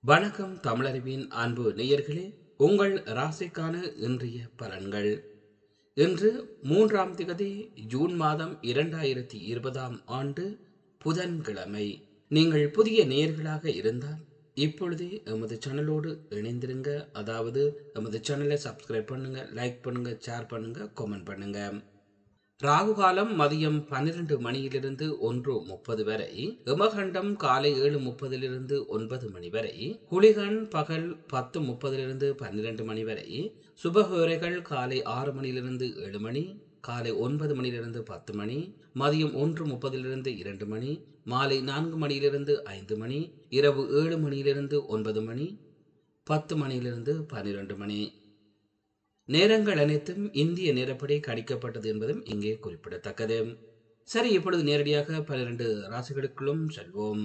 வணக்கம் தமிழறிவின் அன்பு நேயர்களே உங்கள் ராசிக்கான இன்றைய பலன்கள் இன்று மூன்றாம் திகதி ஜூன் மாதம் இரண்டாயிரத்தி இருபதாம் ஆண்டு புதன்கிழமை நீங்கள் புதிய நேயர்களாக இருந்தால் இப்பொழுதே எமது சேனலோடு இணைந்திருங்க அதாவது எமது சேனலை சப்ஸ்கிரைப் பண்ணுங்க லைக் பண்ணுங்க ஷேர் பண்ணுங்க கமெண்ட் பண்ணுங்க ராகு காலம் மதியம் பன்னிரண்டு மணியிலிருந்து ஒன்று முப்பது வரை எமகண்டம் காலை ஏழு முப்பதிலிருந்து ஒன்பது மணி வரை குளிகன் பகல் பத்து முப்பதிலிருந்து பன்னிரண்டு மணி வரை சுபகோரைகள் காலை ஆறு மணியிலிருந்து ஏழு மணி காலை ஒன்பது மணியிலிருந்து பத்து மணி மதியம் ஒன்று முப்பதிலிருந்து இரண்டு மணி மாலை நான்கு மணியிலிருந்து ஐந்து மணி இரவு ஏழு மணியிலிருந்து ஒன்பது மணி பத்து மணியிலிருந்து பன்னிரண்டு மணி நேரங்கள் அனைத்தும் இந்திய நேரப்படி கணிக்கப்பட்டது என்பதும் இங்கே குறிப்பிடத்தக்கது சரி இப்பொழுது நேரடியாக பன்னிரண்டு ராசிகளுக்குள்ளும் செல்வோம்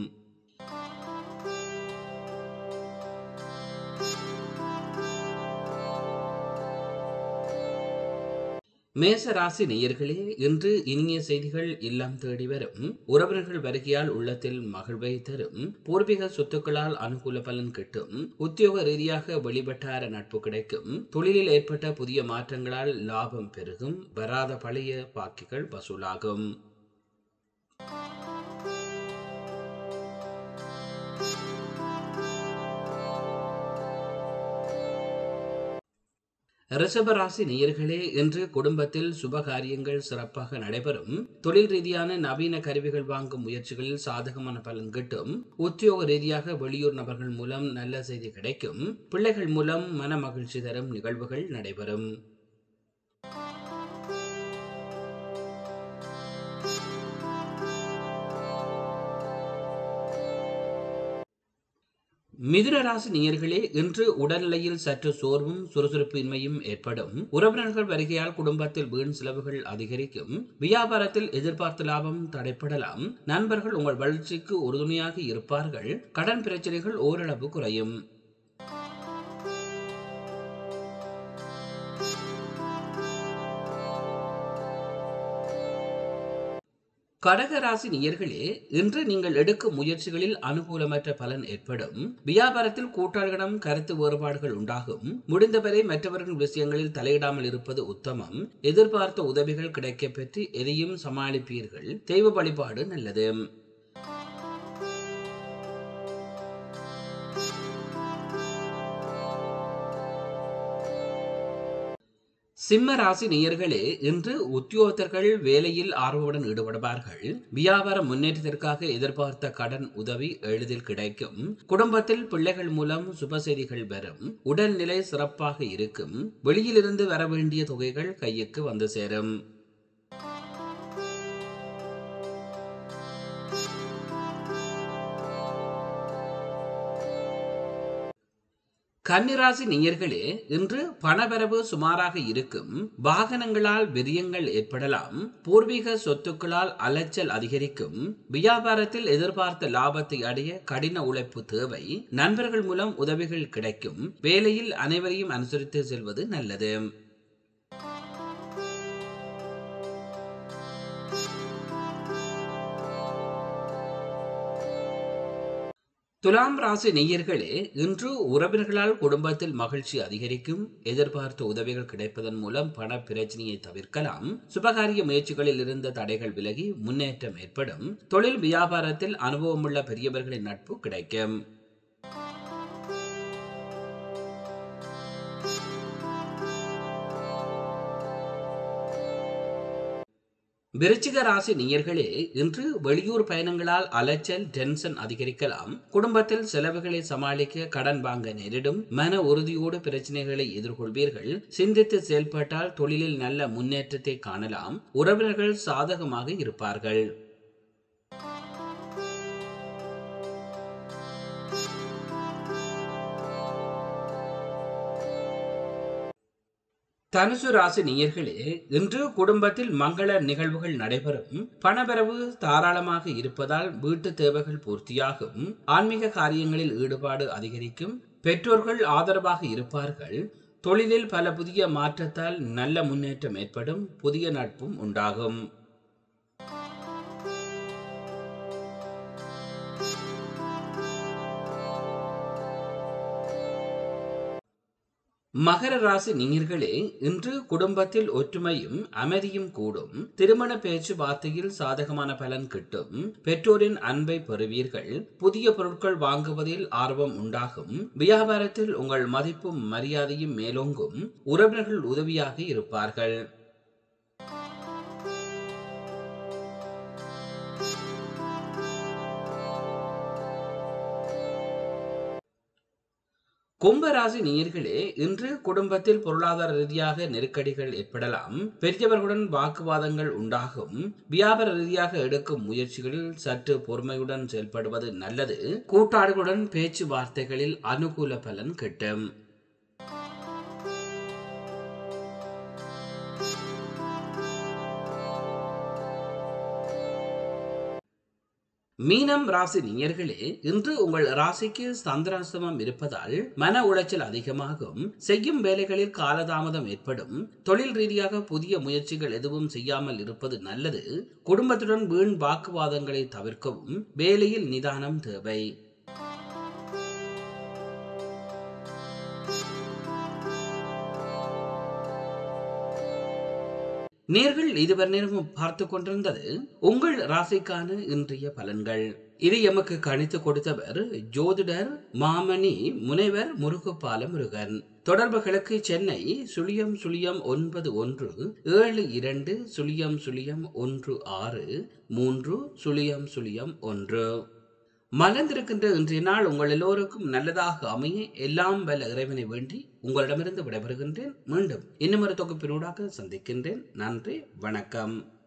மேச ராசி நேயர்களே இன்று இனிய செய்திகள் இல்லம் தேடி வரும் உறவினர்கள் வருகையால் உள்ளத்தில் மகிழ்வை தரும் பூர்வீக சொத்துக்களால் அனுகூல பலன் கிட்டும் உத்தியோக ரீதியாக வெளிவட்டார நட்பு கிடைக்கும் தொழிலில் ஏற்பட்ட புதிய மாற்றங்களால் லாபம் பெருகும் வராத பழைய பாக்கிகள் வசூலாகும் ரிஷபராசி நேயர்களே இன்று குடும்பத்தில் சுபகாரியங்கள் சிறப்பாக நடைபெறும் தொழில் ரீதியான நவீன கருவிகள் வாங்கும் முயற்சிகளில் சாதகமான பலன் கிட்டும் உத்தியோக ரீதியாக வெளியூர் நபர்கள் மூலம் நல்ல செய்தி கிடைக்கும் பிள்ளைகள் மூலம் மன மகிழ்ச்சி தரும் நிகழ்வுகள் நடைபெறும் மிதுன ராசி நேயர்களே இன்று உடல்நிலையில் சற்று சோர்வும் சுறுசுறுப்பின்மையும் ஏற்படும் உறவினர்கள் வருகையால் குடும்பத்தில் வீண் செலவுகள் அதிகரிக்கும் வியாபாரத்தில் எதிர்பார்த்த லாபம் தடைப்படலாம் நண்பர்கள் உங்கள் வளர்ச்சிக்கு உறுதுணையாக இருப்பார்கள் கடன் பிரச்சனைகள் ஓரளவு குறையும் கடகராசி நேயர்களே இன்று நீங்கள் எடுக்கும் முயற்சிகளில் அனுகூலமற்ற பலன் ஏற்படும் வியாபாரத்தில் கூட்டாளிகளிடம் கருத்து வேறுபாடுகள் உண்டாகும் முடிந்தவரை மற்றவர்கள் விஷயங்களில் தலையிடாமல் இருப்பது உத்தமம் எதிர்பார்த்த உதவிகள் கிடைக்கப் பெற்று எதையும் சமாளிப்பீர்கள் தெய்வ வழிபாடு நல்லது சிம்ம ராசி நேயர்களே இன்று உத்தியோகத்தர்கள் வேலையில் ஆர்வமுடன் ஈடுபடுவார்கள் வியாபார முன்னேற்றத்திற்காக எதிர்பார்த்த கடன் உதவி எளிதில் கிடைக்கும் குடும்பத்தில் பிள்ளைகள் மூலம் சுப செய்திகள் வரும் உடல்நிலை சிறப்பாக இருக்கும் வெளியிலிருந்து வர வேண்டிய தொகைகள் கைக்கு வந்து சேரும் கன்னிராசி நேயர்களே இன்று பணவரவு சுமாராக இருக்கும் வாகனங்களால் விரியங்கள் ஏற்படலாம் பூர்வீக சொத்துக்களால் அலைச்சல் அதிகரிக்கும் வியாபாரத்தில் எதிர்பார்த்த லாபத்தை அடைய கடின உழைப்பு தேவை நண்பர்கள் மூலம் உதவிகள் கிடைக்கும் வேலையில் அனைவரையும் அனுசரித்து செல்வது நல்லது துலாம் ராசி நேயர்களே இன்று உறவினர்களால் குடும்பத்தில் மகிழ்ச்சி அதிகரிக்கும் எதிர்பார்த்த உதவிகள் கிடைப்பதன் மூலம் பண பிரச்சனையை தவிர்க்கலாம் சுபகாரிய முயற்சிகளில் இருந்த தடைகள் விலகி முன்னேற்றம் ஏற்படும் தொழில் வியாபாரத்தில் அனுபவமுள்ள பெரியவர்களின் நட்பு கிடைக்கும் விருச்சிக ராசி நேயர்களே இன்று வெளியூர் பயணங்களால் அலைச்சல் டென்ஷன் அதிகரிக்கலாம் குடும்பத்தில் செலவுகளை சமாளிக்க கடன் வாங்க நேரிடும் மன உறுதியோடு பிரச்சனைகளை எதிர்கொள்வீர்கள் சிந்தித்து செயல்பட்டால் தொழிலில் நல்ல முன்னேற்றத்தை காணலாம் உறவினர்கள் சாதகமாக இருப்பார்கள் தனுசு ராசி நேயர்களே இன்று குடும்பத்தில் மங்கள நிகழ்வுகள் நடைபெறும் பணவரவு தாராளமாக இருப்பதால் வீட்டு தேவைகள் பூர்த்தியாகும் ஆன்மீக காரியங்களில் ஈடுபாடு அதிகரிக்கும் பெற்றோர்கள் ஆதரவாக இருப்பார்கள் தொழிலில் பல புதிய மாற்றத்தால் நல்ல முன்னேற்றம் ஏற்படும் புதிய நட்பும் உண்டாகும் மகர ராசி நீர்களே இன்று குடும்பத்தில் ஒற்றுமையும் அமைதியும் கூடும் திருமண பேச்சுவார்த்தையில் சாதகமான பலன் கிட்டும் பெற்றோரின் அன்பை பெறுவீர்கள் புதிய பொருட்கள் வாங்குவதில் ஆர்வம் உண்டாகும் வியாபாரத்தில் உங்கள் மதிப்பும் மரியாதையும் மேலோங்கும் உறவினர்கள் உதவியாக இருப்பார்கள் கும்பராசி நேயர்களே இன்று குடும்பத்தில் பொருளாதார ரீதியாக நெருக்கடிகள் ஏற்படலாம் பெரியவர்களுடன் வாக்குவாதங்கள் உண்டாகும் வியாபார ரீதியாக எடுக்கும் முயற்சிகளில் சற்று பொறுமையுடன் செயல்படுவது நல்லது கூட்டாளிகளுடன் பேச்சுவார்த்தைகளில் அனுகூல பலன் கிட்டும் மீனம் ராசி நேயர்களே இன்று உங்கள் ராசிக்கு சந்திராசிரமம் இருப்பதால் மன உளைச்சல் அதிகமாகும் செய்யும் வேலைகளில் காலதாமதம் ஏற்படும் தொழில் ரீதியாக புதிய முயற்சிகள் எதுவும் செய்யாமல் இருப்பது நல்லது குடும்பத்துடன் வீண் வாக்குவாதங்களை தவிர்க்கவும் வேலையில் நிதானம் தேவை நேர்கள் இதுவரை நேரமும் பார்த்து கொண்டிருந்தது உங்கள் ராசிக்கான இன்றைய பலன்கள் இதை எமக்கு கணித்து கொடுத்தவர் ஜோதிடர் மாமணி முனைவர் முருகப்பால முருகன் தொடர்புகளுக்கு சென்னை சுழியம் சுழியம் ஒன்பது ஒன்று ஏழு இரண்டு சுழியம் சுழியம் ஒன்று ஆறு மூன்று சுழியம் சுழியம் ஒன்று மலர்ந்திருக்கின்ற இன்றைய நாள் உங்கள் எல்லோருக்கும் நல்லதாக அமைய எல்லாம் வல்ல இறைவனை வேண்டி உங்களிடமிருந்து விடைபெறுகின்றேன் மீண்டும் இன்னும் ஒரு தொகுப்பினூடாக சந்திக்கின்றேன் நன்றி வணக்கம்